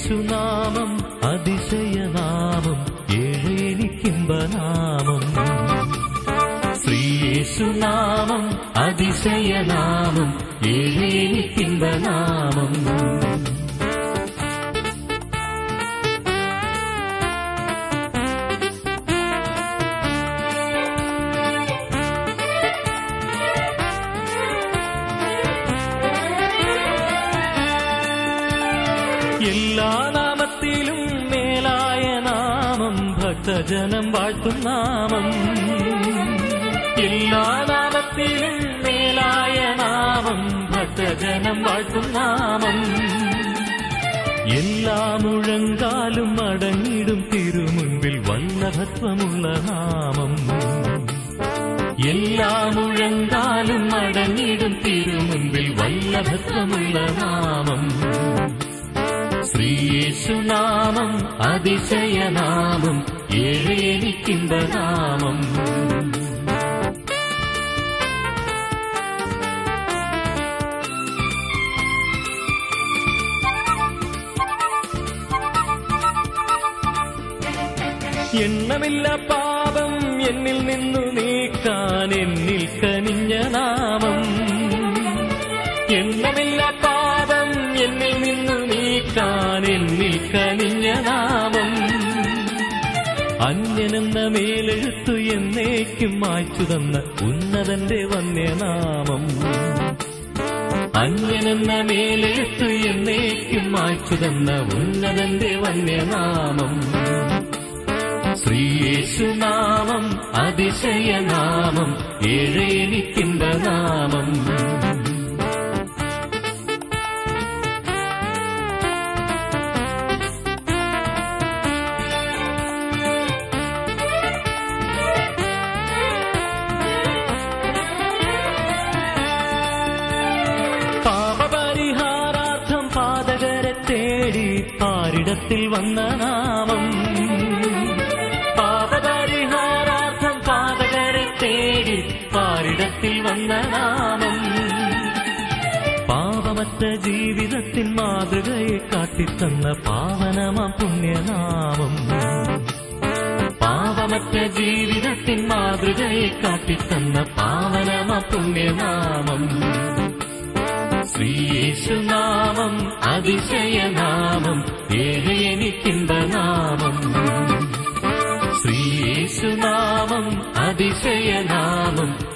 ശ്രീയേശുനാമം അതിശയനാമം ഏഴേനിക്കിമ്പനാമം ശ്രീയേശുനാമം അതിശയനാമം ഏഴേനിക്കിമ്പനാമം എല്ലാ നാമത്തിലും മേലായ നാമം ഭക്തജനം വാഴ്ത്തും നാമം എല്ലാ നാമത്തിലും മേലായ നാമം ഭക്തജനം വാഴ്ത്തും നാമം എല്ലാ മുഴങ്കാലും അടങ്ങിടും തിരുമുൻപിൽ വല്ലഭത്വമുള്ള നാമം എല്ലാ മുഴങ്കാലും അടങ്ങിടും തിരുമുൻപിൽ വല്ലഭത്വമുള്ള നാമം ശ്രീയേശുനാമം അതിശയനാമം ഏഴേനിക്കിമ്പ നാമം എണ്ണമില്ല പാപം എന്നിൽ നിന്നു നീക്കാൻ എന്നിൽ കനിഞ്ഞ നാമം എണ്ണമില്ല പാപം എന്നിൽ നിന്നു നീക്കാൻ എന്നിൽ കനിഞ്ഞ നാമം അന്യനെന്ന മേലെഴുത്തു എന്നേക്കും മായ്ച്ചു തന്ന ഉന്നതന്റെ വന്യനാമം അന്യനെന്ന മേലെഴുത്തു എന്നേക്കും മായ്ച്ചു തന്ന ഉന്നതന്റെ വന്യനാമം ശ്രീയേശുനാമം അതിശയനാമം ഏഴേനിക്കിന്റെ നാമം പാപപരിഹാരാർത്ഥം പാതകരെ തേടി പാരിടത്തിൽ വന്ന നാമം പാപപരിഹാരാർത്ഥം പാതകരെ തേടി പാരിടത്തിൽ വന്ന നാമം പാപമറ്റ ജീവിതത്തിൻ മാതൃകയെ കാട്ടിത്തന്ന പാവനമ പുണ്യനാമം പാപമറ്റ ജീവിതത്തിൻ മാതൃകയെ കാട്ടിത്തന്ന പാവനമ പുണ്യനാമം ശ്രീയേശുനാമം അതിശയനാമം ഏഴയനിക്കിണ്ട നാമം ശ്രീയേശുനാമം അതിശയനാമം